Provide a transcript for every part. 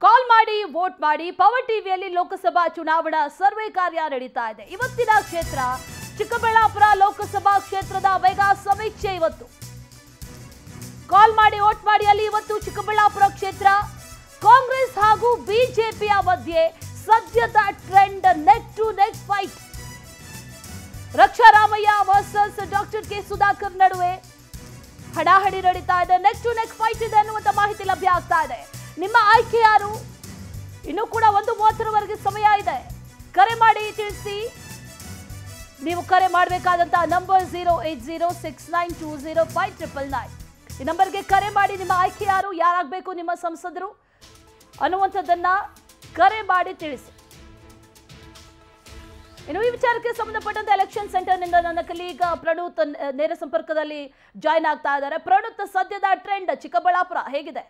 ಕಾಲ್ ಮಾಡಿ ವೋಟ್ ಮಾಡಿ ಪವರ್ ಟಿವಿಯಲ್ಲಿ ಲೋಕಸಭಾ ಚುನಾವಣಾ ಸರ್ವೆ ಕಾರ್ಯ ನಡೀತಾ ಇದೆ ಇವತ್ತಿನ ಕ್ಷೇತ್ರ ಚಿಕ್ಕಬಳ್ಳಾಪುರ ಲೋಕಸಭಾ ಕ್ಷೇತ್ರದ ಮೆಗಾ ಸಮೀಕ್ಷೆ ಇವತ್ತು ಕಾಲ್ ಮಾಡಿ ವೋಟ್ ಮಾಡಿ ಅಲ್ಲಿ ಇವತ್ತು ಚಿಕ್ಕಬಳ್ಳಾಪುರ ಕ್ಷೇತ್ರ ಕಾಂಗ್ರೆಸ್ ಹಾಗೂ ಬಿಜೆಪಿಯ ಮಧ್ಯೆ ಸದ್ಯದ trend neck to neck fight Raksha Ramaiah versus doctor K Sudhakar ನಡುವೆ ಹಡಾಹಡಿ ನಡೀತಾ ಇದೆ ನೆಕ್ ಟು ನೆಕ್ ಫೈಟ್ ಇದೆ ಅನ್ನುವಂತ ಮಾಹಿತಿ ಲಭ್ಯ ಆಗ್ತಾ ಇದೆ ನಿಮ್ಮ ಆಯ್ಕೆ ಯಾರು ಇನ್ನು ಕೂಡ ಒಂದು ಮೂವತ್ತರವರೆಗೆ ಸಮಯ ಇದೆ ಕರೆ ಮಾಡಿ ತಿಳಿಸಿ ನೀವು ಕರೆ ಮಾಡಬೇಕಾದಂತಹ number zero eight zero six nine two zero five triple nine ಈ ನಂಬರ್ಗೆ ಕರೆ ಮಾಡಿ ನಿಮ್ಮ ಆಯ್ಕೆ ಯಾರು ಯಾರಾಗಬೇಕು ನಿಮ್ಮ ಸಂಸದರು ಅನ್ನುವಂಥದ್ದನ್ನ ಕರೆ ಮಾಡಿ ತಿಳಿಸಿ ಇನ್ನು ಈ ವಿಚಾರಕ್ಕೆ ಸಂಬಂಧಪಟ್ಟಂತೆ ಎಲೆಕ್ಷನ್ ಸೆಂಟರ್ನಿಂದ ನನ್ನ ಕಲೀಗ ಪ್ರಣೂತ್ ನ- ನೇರ ಸಂಪರ್ಕದಲ್ಲಿ ಜಾಯ್ನ್ ಆಗ್ತಾ ಇದ್ದಾರೆ ಪ್ರಣೂತ್ ಸದ್ಯದ ಟ್ರೆಂಡ್ ಚಿಕ್ಕಬಳ್ಳಾಪುರ ಹೇಗಿದೆ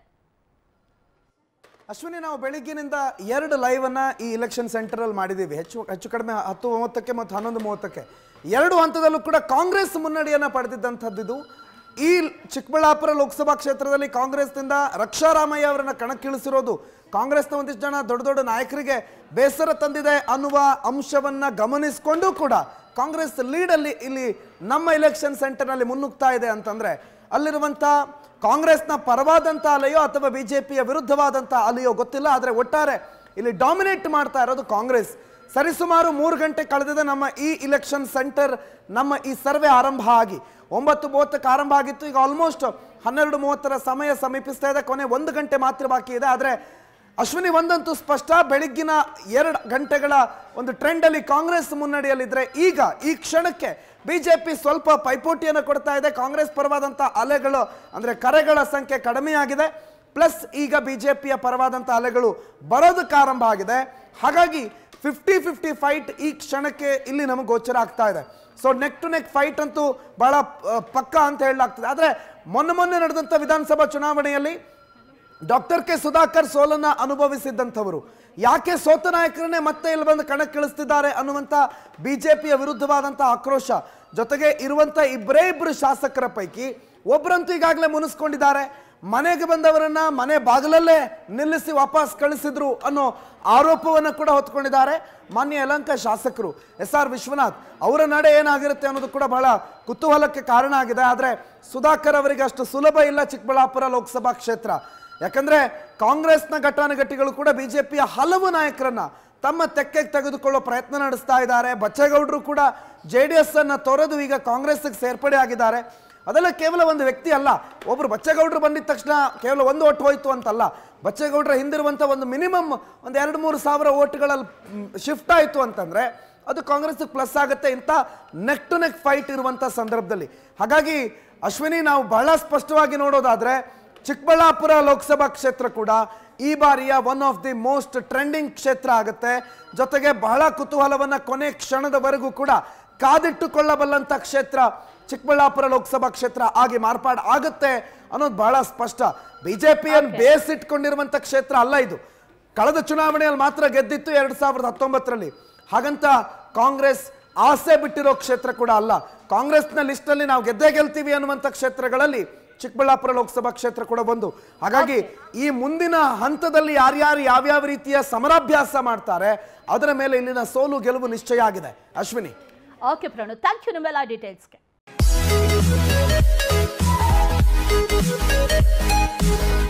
ಅಶ್ವಿನಿ ನಾವು ಬೆಳಿಗ್ಗಿನಿಂದ ಎರಡು ಲೈವ್ ಅನ್ನ ಈ ಇಲೆಕ್ಷನ್ ಸೆಂಟರ್ ಅಲ್ಲಿ ಮಾಡಿದ್ದೀವಿ ಹೆಚ್ಚು ಹೆಚ್ಚು ಕಡಿಮೆ ಹತ್ತು ಮೂವತ್ತಕ್ಕೆ ಮತ್ತು ಹನ್ನೊಂದು ಮೂವತ್ತಕ್ಕೆ ಎರಡು ಹಂತದಲ್ಲೂ ಕೂಡ ಕಾಂಗ್ರೆಸ್ ಮುನ್ನಡೆಯನ್ನ ಪಡೆದಿದ್ದಂಥದ್ದು ಇದು ಈ ಚಿಕ್ಕಬಳ್ಳಾಪುರ ಲೋಕಸಭಾ ಕ್ಷೇತ್ರದಲ್ಲಿ ಕಾಂಗ್ರೆಸ್ನಿಂದ ರಕ್ಷಾರಾಮಯ್ಯ ಅವರನ್ನ ಕಣಕ್ಕಿಳಿಸಿರೋದು ಕಾಂಗ್ರೆಸ್ನ ಒಂದಿಷ್ಟು ಜನ ದೊಡ್ಡ ದೊಡ್ಡ ನಾಯಕರಿಗೆ ಬೇಸರ ತಂದಿದೆ ಅನ್ನುವ ಅಂಶವನ್ನ ಗಮನಿಸಿಕೊಂಡು ಕೂಡ ಕಾಂಗ್ರೆಸ್ ಲೀಡಲ್ಲಿ ಇಲ್ಲಿ ನಮ್ಮ ಇಲೆಕ್ಷನ್ ಸೆಂಟರ್ನಲ್ಲಿ ಮುನ್ನುಗ್ತಾ ಇದೆ ಅಂತಂದ್ರೆ ಅಲ್ಲಿರುವಂಥ ಕಾಂಗ್ರೆಸ್ನ ಪರವಾದಂಥ ಅಲೆಯೋ ಅಥವಾ ಬಿಜೆಪಿಯ ವಿರುದ್ಧವಾದಂಥ ಅಲೆಯೋ ಗೊತ್ತಿಲ್ಲ ಆದರೆ ಒಟ್ಟಾರೆ ಇಲ್ಲಿ ಡಾಮಿನೇಟ್ ಮಾಡ್ತಾ ಇರೋದು ಕಾಂಗ್ರೆಸ್ ಸರಿಸುಮಾರು ಮೂರು ಗಂಟೆ ಕಳೆದಿದೆ ನಮ್ಮ ಈ ಇಲೆಕ್ಷನ್ ಸೆಂಟರ್ ನಮ್ಮ ಈ ಸರ್ವೆ ಆರಂಭ ಆಗಿ ಒಂಬತ್ತು ಮೂವತ್ತಕ್ಕೆ ಆರಂಭ ಆಗಿತ್ತು ಈಗ ಆಲ್ಮೋಸ್ಟ್ ಹನ್ನೆರಡು ಮೂವತ್ತರ ಸಮಯ ಸಮೀಪಿಸ್ತಾ ಇದೆ ಕೊನೆ ಒಂದು ಗಂಟೆ ಮಾತ್ರ ಬಾಕಿ ಇದೆ ಆದರೆ ಅಶ್ವಿನಿ ಒಂದಂತೂ ಸ್ಪಷ್ಟ ಬೆಳಿಗ್ಗಿನ ಎರಡು ಗಂಟೆಗಳ ಒಂದು ಟ್ರೆಂಡ್ ಅಲ್ಲಿ ಕಾಂಗ್ರೆಸ್ ಮುನ್ನಡೆಯಲ್ಲಿದ್ರೆ ಈಗ ಈ ಕ್ಷಣಕ್ಕೆ ಬಿಜೆಪಿ ಸ್ವಲ್ಪ ಪೈಪೋಟಿಯನ್ನು ಕೊಡ್ತಾ ಇದೆ ಕಾಂಗ್ರೆಸ್ ಪರವಾದಂಥ ಅಲೆಗಳು ಅಂದ್ರೆ ಕರೆಗಳ ಸಂಖ್ಯೆ ಕಡಿಮೆಯಾಗಿದೆ ಪ್ಲಸ್ ಈಗ ಬಿಜೆಪಿಯ ಪರವಾದಂಥ ಅಲೆಗಳು ಬರೋದಕ್ಕೆ ಆರಂಭ ಆಗಿದೆ ಹಾಗಾಗಿ ಫಿಫ್ಟಿ ಫಿಫ್ಟಿ ಫೈಟ್ ಈ ಕ್ಷಣಕ್ಕೆ ಇಲ್ಲಿ ನಮಗೆ ಗೋಚರ ಆಗ್ತಾ ಇದೆ so neck to neck fight ಅಂತೂ ಬಹಳ ಆ, ಪಕ್ಕ ಅಂತ ಹೇಳಲಾಗ್ತದೆ ಆದರೆ ಮೊನ್ನೆ ಮೊನ್ನೆ ನಡೆದಂಥ ವಿಧಾನಸಭಾ ಚುನಾವಣೆಯಲ್ಲಿ ಡಾಕ್ಟರ್ ಕೆ ಸುಧಾಕರ್ ಸೋಲನ್ನ ಅನುಭವಿಸಿದ್ದಂಥವರು ಯಾಕೆ ಸೋತ ನಾಯಕರನ್ನೇ ಮತ್ತೆ ಇಲ್ಲಿ ಬಂದು ಕಣಕ್ಕಿಳಿಸ್ತಿದ್ದಾರೆ ಅನ್ನುವಂಥ ಬಿಜೆಪಿಯ ವಿರುದ್ಧವಾದಂಥ ಆಕ್ರೋಶ ಜೊತೆಗೆ ಇರುವಂಥ ಇಬ್ಬರೇ ಇಬ್ಬರು ಶಾಸಕರ ಪೈಕಿ ಒಬ್ಬರಂತೂ ಈಗಾಗಲೇ ಮುನಿಸ್ಕೊಂಡಿದ್ದಾರೆ ಮನೆಗೆ ಬಂದವರನ್ನ ಮನೆ ಬಾಗಿಲಲ್ಲೇ ನಿಲ್ಲಿಸಿ ವಾಪಸ್ ಕಳಿಸಿದ್ರು ಅನ್ನೋ ಆರೋಪವನ್ನು ಕೂಡ ಹೊತ್ಕೊಂಡಿದ್ದಾರೆ ಮಾನ್ಯ ಯಲಂಕ ಶಾಸಕರು ಎಸ್ ಆರ್ ವಿಶ್ವನಾಥ್ ಅವರ ನಡೆ ಏನಾಗಿರುತ್ತೆ ಅನ್ನೋದು ಕೂಡ ಬಹಳ ಕುತೂಹಲಕ್ಕೆ ಕಾರಣ ಆಗಿದೆ ಆದರೆ ಸುಧಾಕರ್ ಅವರಿಗೆ ಅಷ್ಟು ಸುಲಭ ಇಲ್ಲ ಚಿಕ್ಕಬಳ್ಳಾಪುರ ಲೋಕಸಭಾ ಕ್ಷೇತ್ರ ಯಾಕಂದ್ರೆ ಕಾಂಗ್ರೆಸ್ನ ಘಟಾನುಘಟಿಗಳು ಕೂಡ ಬಿಜೆಪಿಯ ಹಲವು ನಾಯಕರನ್ನ ತಮ್ಮ ತೆಕ್ಕೆಗೆ ತೆಗೆದುಕೊಳ್ಳೋ ಪ್ರಯತ್ನ ನಡೆಸ್ತಾ ಇದ್ದಾರೆ ಬಚ್ಚೇಗೌಡರು ಕೂಡ ಜೆ ಡಿ ಎಸ್ ಅನ್ನ ತೊರೆದು ಈಗ ಕಾಂಗ್ರೆಸ್ಗೆ ಸೇರ್ಪಡೆ ಆಗಿದ್ದಾರೆ ಅದೆಲ್ಲ ಕೇವಲ ಒಂದು ವ್ಯಕ್ತಿ ಅಲ್ಲ ಒಬ್ರು ಬಚ್ಚೇಗೌಡರು ಬಂದಿದ ತಕ್ಷಣ ಕೇವಲ ಒಂದು ಓಟ್ ಹೋಯ್ತು ಅಂತಲ್ಲ ಬಚ್ಚೇಗೌಡರ ಹಿಂದಿರುವಂಥ ಒಂದು ಮಿನಿಮಮ್ ಒಂದು ಎರಡು ಮೂರು ಸಾವಿರ ಓಟ್ಗಳಲ್ಲಿ ಶಿಫ್ಟ್ ಆಯಿತು ಅಂತಂದ್ರೆ ಅದು ಕಾಂಗ್ರೆಸ್ಗೆ ಪ್ಲಸ್ ಆಗುತ್ತೆ ಇಂಥ ನೆಕ್ ಟು ನೆಕ್ ಫೈಟ್ ಇರುವಂಥ ಸಂದರ್ಭದಲ್ಲಿ ಹಾಗಾಗಿ ಅಶ್ವಿನಿ ನಾವು ಬಹಳ ಸ್ಪಷ್ಟವಾಗಿ ನೋಡೋದಾದ್ರೆ ಚಿಕ್ಕಬಳ್ಳಾಪುರ ಲೋಕಸಭಾ ಕ್ಷೇತ್ರ ಕೂಡ ಈ ಬಾರಿಯ one of the most trending ಕ್ಷೇತ್ರ ಆಗುತ್ತೆ ಜೊತೆಗೆ ಬಹಳ ಕುತೂಹಲವನ್ನ ಕೊನೆ ಕ್ಷಣದವರೆಗೂ ಕೂಡ ಕಾದಿಟ್ಟುಕೊಳ್ಳಬಲ್ಲಂತ ಕ್ಷೇತ್ರ ಚಿಕ್ಕಬಳ್ಳಾಪುರ ಲೋಕಸಭಾ ಕ್ಷೇತ್ರ ಆಗಿ ಮಾರ್ಪಾಡು ಆಗುತ್ತೆ ಅನ್ನೋದು ಬಹಳ ಸ್ಪಷ್ಟ ಬಿಜೆಪಿಯನ್ನು ಬೇಸಿಟ್ಕೊಂಡಿರುವಂತ ಕ್ಷೇತ್ರ ಅಲ್ಲ ಇದು ಕಳೆದ ಚುನಾವಣೆಯಲ್ಲಿ ಮಾತ್ರ ಗೆದ್ದಿತ್ತು ಎರಡ್ ಸಾವಿರದ ಹತ್ತೊಂಬತ್ತರಲ್ಲಿ ಹಾಗಂತ ಕಾಂಗ್ರೆಸ್ ಆಸೆ ಬಿಟ್ಟಿರೋ ಕ್ಷೇತ್ರ ಕೂಡ ಅಲ್ಲ ಕಾಂಗ್ರೆಸ್ನ ಲಿಸ್ಟಲ್ಲಿ ನಾವು ಗೆದ್ದೇ ಗೆಲ್ತೀವಿ ಅನ್ನುವಂಥ ಕ್ಷೇತ್ರಗಳಲ್ಲಿ ಚಿಕ್ಕಬಳ್ಳಾಪುರ ಲೋಕಸಭಾ ಕ್ಷೇತ್ರ ಕೂಡ ಒಂದು ಹಾಗಾಗಿ ಈ ಮುಂದಿನ ಹಂತದಲ್ಲಿ ಯಾರ್ಯಾರು ಯಾವ್ಯಾವ ರೀತಿಯ ಸಮರಾಭ್ಯಾಸ ಮಾಡ್ತಾರೆ ಅದರ ಮೇಲೆ ಇಲ್ಲಿನ ಸೋಲು ಗೆಲುವು ನಿಶ್ಚಯ ಆಗಿದೆ Ashwini okay Pranu thank you ನಿಮ್ಮೆಲ್ಲ ಡೀಟೇಲ್ಸ್ಗೆ